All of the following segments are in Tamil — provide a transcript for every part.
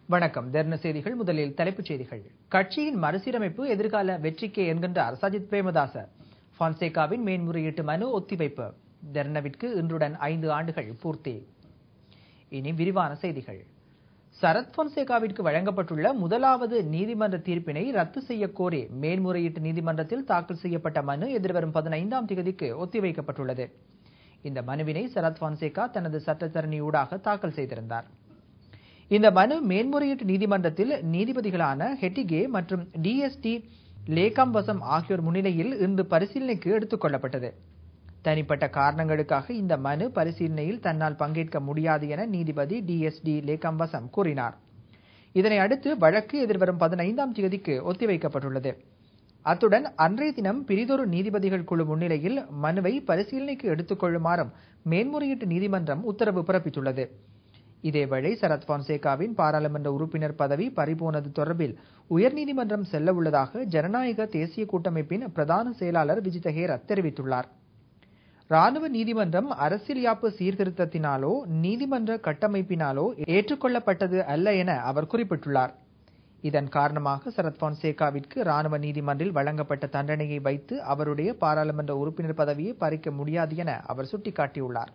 வணக்கம் தர்ண செய்திகள் முதலில் தலைப்புச் செய்திகள் கட்சியின் மறுசீரமைப்பு எதிர்கால வெற்றிக்கே என்கின்றார் சஜித் பிரேமதாச பான்சேகாவின் மேன்முறையீட்டு மனு ஒத்திவைப்பு தர்ணவிற்கு இன்றுடன் ஐந்து ஆண்டுகள் பூர்த்தி இனி விரிவான செய்திகள் சரத் பொன்சேகாவிற்கு வழங்கப்பட்டுள்ள முதலாவது நீதிமன்ற தீர்ப்பினை ரத்து செய்ய கோரி மேன்முறையீட்டு நீதிமன்றத்தில் தாக்கல் செய்யப்பட்ட மனு எதிர்வரும் பதினைந்தாம் தேதிக்கு ஒத்திவைக்கப்பட்டுள்ளது இந்த மனுவினை சரத் பொன்சேகா தனது சட்டத்தரணியூடாக தாக்கல் செய்திருந்தார் இந்த மனு மேன்முறையீட்டு நீதிமன்றத்தில் நீதிபதிகளான ஹெட்டிகே மற்றும் டிஎஸ்டி லேகாம்பசம் ஆகியோர் முன்னிலையில் இன்று பரிசீலனைக்கு எடுத்துக் கொள்ளப்பட்டது தனிப்பட்ட காரணங்களுக்காக இந்த மனு பரிசீலனையில் தன்னால் பங்கேற்க முடியாது என நீதிபதி டிஎஸ்டி லேகாம்பசம் கூறினார் இதனை அடுத்து வழக்கு எதிர்வரும் பதினைந்தாம் தேதிக்கு ஒத்திவைக்கப்பட்டுள்ளது அத்துடன் அன்றைய தினம் பிரிதொரு நீதிபதிகள் குழு முன்னிலையில் மனுவை பரிசீலனைக்கு எடுத்துக் கொள்ளுமாறும் மேன்முறையீட்டு நீதிமன்றம் உத்தரவு பிறப்பித்துள்ளது இதேவேளை சரத் பொன்சேகாவின் பாராளுமன்ற உறுப்பினர் பதவி பறிபோனது தொடர்பில் உயர்நீதிமன்றம் செல்ல உள்ளதாக ஜனநாயக தேசிய கூட்டமைப்பின் பிரதான செயலாளர் விஜித ஹேரத் தெரிவித்துள்ளார் ராணுவ நீதிமன்றம் அரசியல் யாப்பு சீர்திருத்தத்தினாலோ நீதிமன்ற கட்டமைப்பினாலோ ஏற்றுக்கொள்ளப்பட்டது அல்ல என அவர் குறிப்பிட்டுள்ளார் இதன் காரணமாக சரத் பொன்சேகாவிற்கு ராணுவ நீதிமன்றில் வழங்கப்பட்ட தண்டனையை வைத்து அவருடைய பாராளுமன்ற உறுப்பினர் பதவியை பறிக்க முடியாது என அவர் சுட்டிக்காட்டியுள்ளார்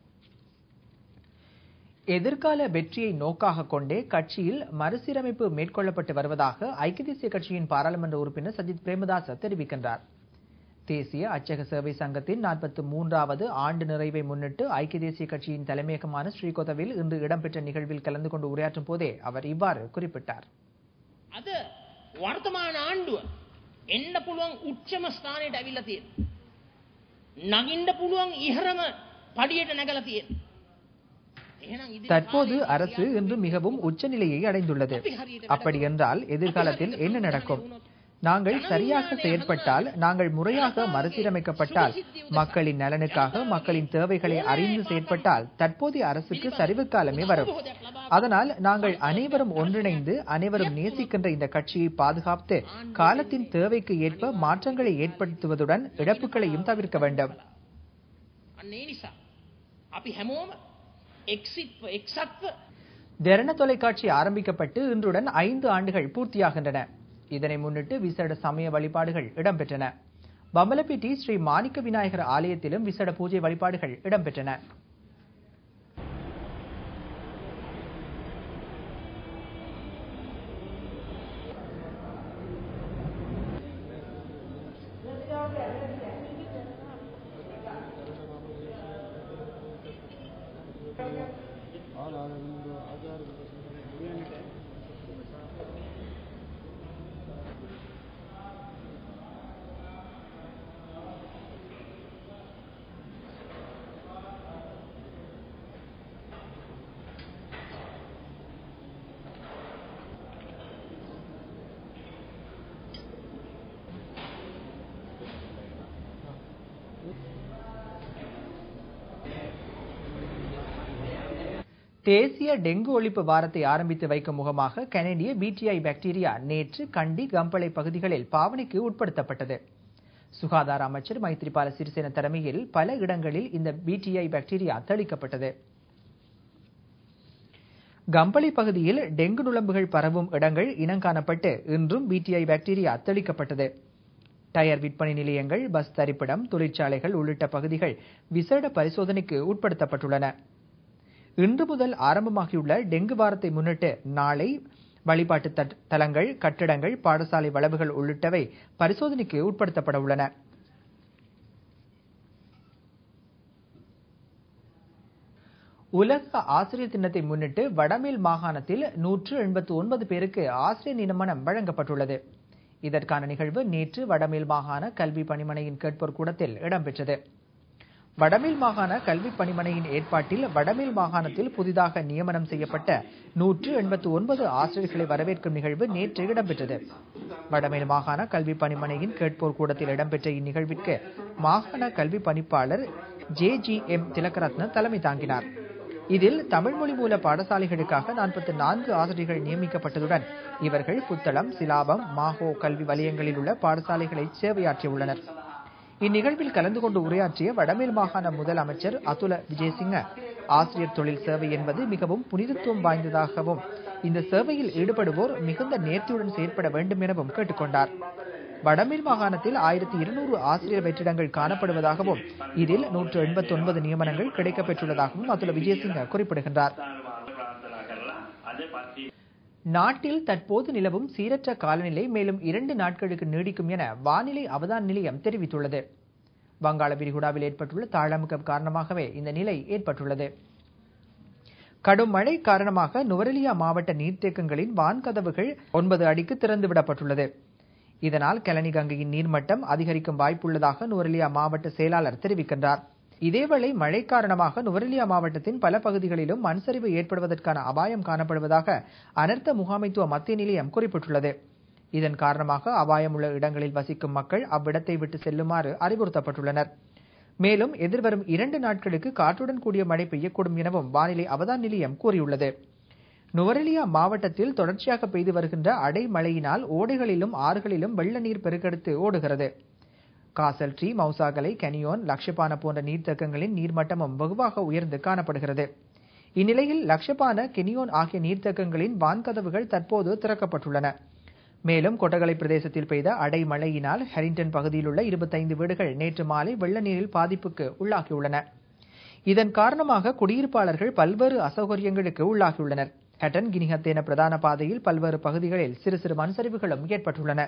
எதிர்கால வெற்றியை நோக்காக கொண்டே கட்சியில் மறுசீரமைப்பு மேற்கொள்ளப்பட்டு வருவதாக ஐக்கிய தேசிய கட்சியின் பாராளுமன்ற உறுப்பினர் சஜித் பிரேமதாச தெரிவிக்கின்றார் தேசிய அச்சக சேவை சங்கத்தின் நாற்பத்தி மூன்றாவது ஆண்டு நிறைவை முன்னிட்டு ஐக்கிய தேசிய கட்சியின் தலைமையகமான ஸ்ரீகோதவில் இன்று இடம்பெற்ற நிகழ்வில் கலந்து கொண்டு உரையாற்றும் போதே அவர் இவ்வாறு குறிப்பிட்டார் අද වර්තමාන ආණ්ඩුව එන්න පුළුවන් උච්චම ස්ථානයට ඇවිල්ලා තියෙන. නගින්න පුළුවන් ඉහරම පඩියට නැගලා තියෙන. එහෙනම් ඉදිරි தற்போது කාලේ அரசு இன்று மிகவும் உச்சநிலையை அடைந்துள்ளது அப்படி என்றால் எதிர்காலத்தில் என்ன நடக்கும் நாங்கள் சரியாக செயற்பட்டால் நாங்கள் முறையாக மறுசீரமைக்கப்பட்டால் மக்களின் நலனுக்காக மக்களின் தேவைகளை அறிந்து செயற்பட்டால் தற்போதைய அரசுக்கு சரிவு காலமே வரும் அதனால் நாங்கள் அனைவரும் ஒன்றிணைந்து அனைவரும் நேசிக்கின்ற இந்த கட்சியை பாதுகாத்து காலத்தின் தேவைக்கு ஏற்ப மாற்றங்களை ஏற்படுத்துவதுடன் இழப்புகளையும் தவிர்க்க வேண்டும் අන්න ඒ නිසා අපි හැමෝම එක්සිත්ව එක්සත්ව தெரண தொலைக்காட்சி ஆரம்பிக்கப்பட்டு இன்றுடன் ஐந்து ஆண்டுகள் பூர்த்தியாகின்றன இதனை முன்னிட்டு விசேட சமய வழிபாடுகள் இடம்பெற்றன பம்பலப்பிட்டி ஸ்ரீ மாணிக்க விநாயகர் ஆலயத்திலும் விசேட பூஜை வழிபாடுகள் இடம்பெற்றன தேசிய டெங்கு ஒழிப்பு வாரத்தை ஆரம்பித்து வைக்கும் முகமாக கனடிய பிடிஐ பாக்டீரியா நேற்று கண்டி கம்பளை பகுதிகளில் பாவனைக்கு உட்படுத்தப்பட்டது சுகாதார அமைச்சர் மைத்ரிபால சிறிசேன தலைமையில் பல இடங்களில் இந்த பிடிஐ பாக்டீரியா தெளிக்கப்பட்டது கம்பளி பகுதியில் டெங்கு நுளம்புகள் பரவும் இடங்கள் இனங்காணப்பட்டு இன்றும் பிடிஐ பாக்டீரியா தெளிக்கப்பட்டது டயர் விற்பனை நிலையங்கள் பஸ் தரிப்பிடம் தொழிற்சாலைகள் உள்ளிட்ட பகுதிகள் விசேட பரிசோதனைக்கு உட்படுத்தப்பட்டுள்ளன இன்று முதல் ஆரம்பமாகியுள்ள டெங்கு வாரத்தை முன்னிட்டு நாளை வழிபாட்டு தட்- தலங்கள் கட்டிடங்கள் பாடசாலை வளவுகள் உள்ளிட்டவை பரிசோதனைக்கு உட்படுத்தப்பட உள்ளன உலக ஆசிரியர் தினத்தை முன்னிட்டு வடமேல் மாகாணத்தில் நூற்று எண்பத்து ஒன்பது பேருக்கு ஆசிரியர் நியமனம் வழங்கப்பட்டுள்ளது இதற்கான நிகழ்வு நேற்று வடமேல் மாகாண கல்வி பணிமனையின் கேட்போர் கூடத்தில் இடம்பெற்றது வடமேல் மாகாண கல்வி பணிமனையின் ஏற்பாட்டில் வடமேல் மாகாணத்தில் புதிதாக நியமனம் செய்யப்பட்ட நூற்று எண்பத்து ஒன்பது ஆசிரியர்களை வரவேற்கும் நிகழ்வு நேற்று இடம்பெற்றது வடமேல் மாகாண கல்வி பணிமனையின் கேட்போர் கூடத்தில் இடம்பெற்ற இந்நிகழ்விற்கு மாகாண கல்வி பணிப்பாளர் ஜே ஜி எம் திலகரத்ன தலைமை தாங்கினார் இதில் தமிழ் மொழி மூல பாடசாலைகளுக்காக நாற்பத்தி நான்கு ஆசிரியர்கள் நியமிக்கப்பட்டதுடன் இவர்கள் புத்தளம் சிலாபம் மாஹோ கல்வி வலயங்களில் உள்ள பாடசாலைகளை சேவையாற்றியுள்ளனர் இந்நிகழ்வில் கலந்து கொண்டு உரையாற்றிய வடமேல் மாகாண முதல் அமைச்சர் அதுல விஜயசிங்க ஆசிரியர் தொழில் சேவை என்பது மிகவும் புனிதத்துவம் வாய்ந்ததாகவும் இந்த சேவையில் ஈடுபடுவோர் மிகுந்த நேர்த்தியுடன் செயற்பட வேண்டும் எனவும் கேட்டுக்கொண்டார் வடமேல் மாகாணத்தில் ஆயிரத்தி இருநூறு ஆசிரியர் வெற்றிடங்கள் காணப்படுவதாகவும் இதில் நூற்று எண்பத்தி ஒன்பது நியமனங்கள் கிடைக்கப்பெற்றுள்ளதாகவும் அதுல விஜயசிங்க குறிப்பிடுகின்றார் நாட்டில் தற்போது நிலவும் சீரற்ற காலநிலை மேலும் இரண்டு நாட்களுக்கு நீடிக்கும் என வானிலை அவதான நிலையம் தெரிவித்துள்ளது வங்காள விரிகுடாவில் ஏற்பட்டுள்ள தாழமுகம் காரணமாகவே இந்த நிலை ஏற்பட்டுள்ளது கடும் மழை காரணமாக நுவரெலியா மாவட்ட நீர்த்தேக்கங்களின் வான்கதவுகள் ஒன்பது அடிக்கு திறந்துவிடப்பட்டுள்ளது இதனால் கெலனி கங்கையின் நீர்மட்டம் அதிகரிக்கும் வாய்ப்புள்ளதாக நுவரெலியா மாவட்ட செயலாளர் தெரிவிக்கின்றார் இதேவேளை மழை காரணமாக நுவரெலியா மாவட்டத்தின் பல பகுதிகளிலும் மண் சரிவு ஏற்படுவதற்கான அபாயம் காணப்படுவதாக அனர்த்த முகாமைத்துவ மத்திய நிலையம் குறிப்பிட்டுள்ளது இதன் காரணமாக அபாயம் உள்ள இடங்களில் வசிக்கும் மக்கள் அவ்விடத்தை விட்டு செல்லுமாறு அறிவுறுத்தப்பட்டுள்ளனர் மேலும் எதிர்வரும் இரண்டு நாட்களுக்கு காற்றுடன் கூடிய மழை பெய்யக்கூடும் எனவும் வானிலை அவதான நிலையம் கூறியுள்ளது நுவரெலியா மாவட்டத்தில் தொடர்ச்சியாக பெய்து வருகின்ற அடை மழையினால் ஓடைகளிலும் ஆறுகளிலும் வெள்ள நீர் பெருக்கெடுத்து ஓடுகிறது காசல் ட்ரீ மௌசாகலை கனியோன் லக்ஷபான போன்ற நீர்த்தேக்கங்களின் நீர்மட்டமும் வெகுவாக உயர்ந்து காணப்படுகிறது இந்நிலையில் லக்ஷபான கெனியோன் ஆகிய நீர்த்தேக்கங்களின் வான்கதவுகள் தற்போது திறக்கப்பட்டுள்ளன மேலும் கொட்டகலை பிரதேசத்தில் பெய்த அடை மழையினால் ஹெரிங்டன் பகுதியில் உள்ள இருபத்தைந்து வீடுகள் நேற்று மாலை வெள்ள நீரில் பாதிப்புக்கு உள்ளாகியுள்ளன இதன் காரணமாக குடியிருப்பாளர்கள் பல்வேறு அசௌகரியங்களுக்கு உள்ளாகியுள்ளனர் ஹட்டன் கினிஹத்தேன பிரதான பாதையில் பல்வேறு பகுதிகளில் சிறு சிறு மண்சரிவுகளும் ஏற்பட்டுள்ளன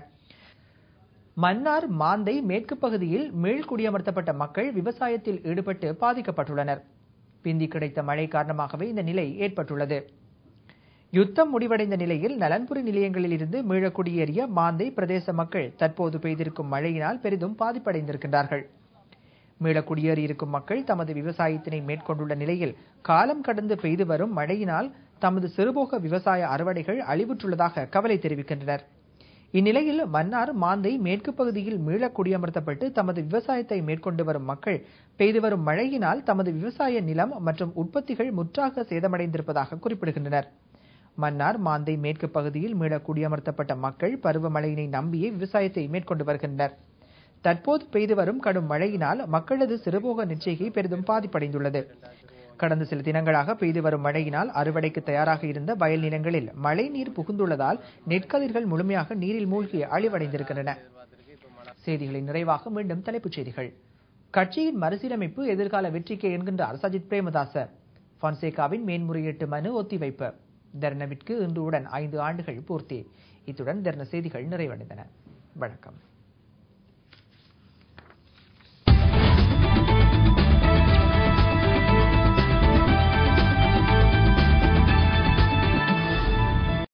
மன்னார் மாந்தை மேற்கு பகுதியில் மீள் குடியமர்த்தப்பட்ட மக்கள் விவசாயத்தில் ஈடுபட்டு பாதிக்கப்பட்டுள்ளனர் பிந்தி கிடைத்த மழை காரணமாகவே இந்த நிலை ஏற்பட்டுள்ளது யுத்தம் முடிவடைந்த நிலையில் நலன்புரி நிலையங்களில் இருந்து மீள குடியேறிய மாந்தை பிரதேச மக்கள் தற்போது பெய்திருக்கும் மழையினால் பெரிதும் பாதிப்படைந்திருக்கின்றார்கள் மீள குடியேறியிருக்கும் மக்கள் தமது விவசாயத்தினை மேற்கொண்டுள்ள நிலையில் காலம் கடந்து பெய்து வரும் மழையினால் தமது சிறுபோக விவசாய அறுவடைகள் அழிவுற்றுள்ளதாக கவலை தெரிவிக்கின்றனர் இந்நிலையில் மன்னார் மாந்தை மேற்கு பகுதியில் மீள குடியமர்த்தப்பட்டு தமது விவசாயத்தை மேற்கொண்டு வரும் மக்கள் பெய்து வரும் மழையினால் தமது விவசாய நிலம் மற்றும் உற்பத்திகள் முற்றாக சேதமடைந்திருப்பதாக குறிப்பிடுகின்றனர் மன்னார் மாந்தை மேற்கு பகுதியில் மீள குடியமர்த்தப்பட்ட மக்கள் பருவமழையினை நம்பியே விவசாயத்தை மேற்கொண்டு வருகின்றனர் தற்போது பெய்து வரும் கடும் மழையினால் மக்களது சிறுபோக நிச்சயிகை பெரிதும் பாதிப்படைந்துள்ளது கடந்த சில தினங்களாக பெய்து வரும் மழையினால் அறுவடைக்கு தயாராக இருந்த வயல் நிலங்களில் மழை நீர் புகுந்துள்ளதால் நெற்கதிர்கள் முழுமையாக நீரில் மூழ்கி அழிவடைந்திருக்கின்றன செய்திகளின் நிறைவாக மீண்டும் தலைப்புச் செய்திகள் கட்சியின் மறுசீரமைப்பு எதிர்கால வெற்றிக்கு என்கின்ற அரசஜித் பிரேமதாச பான்சேகாவின் மேன்முறையீட்டு மனு ஒத்திவைப்பு தர்ணவிற்கு இன்றுடன் ஐந்து ஆண்டுகள் பூர்த்தி இத்துடன் தர்ண செய்திகள் நிறைவடைந்தன வணக்கம்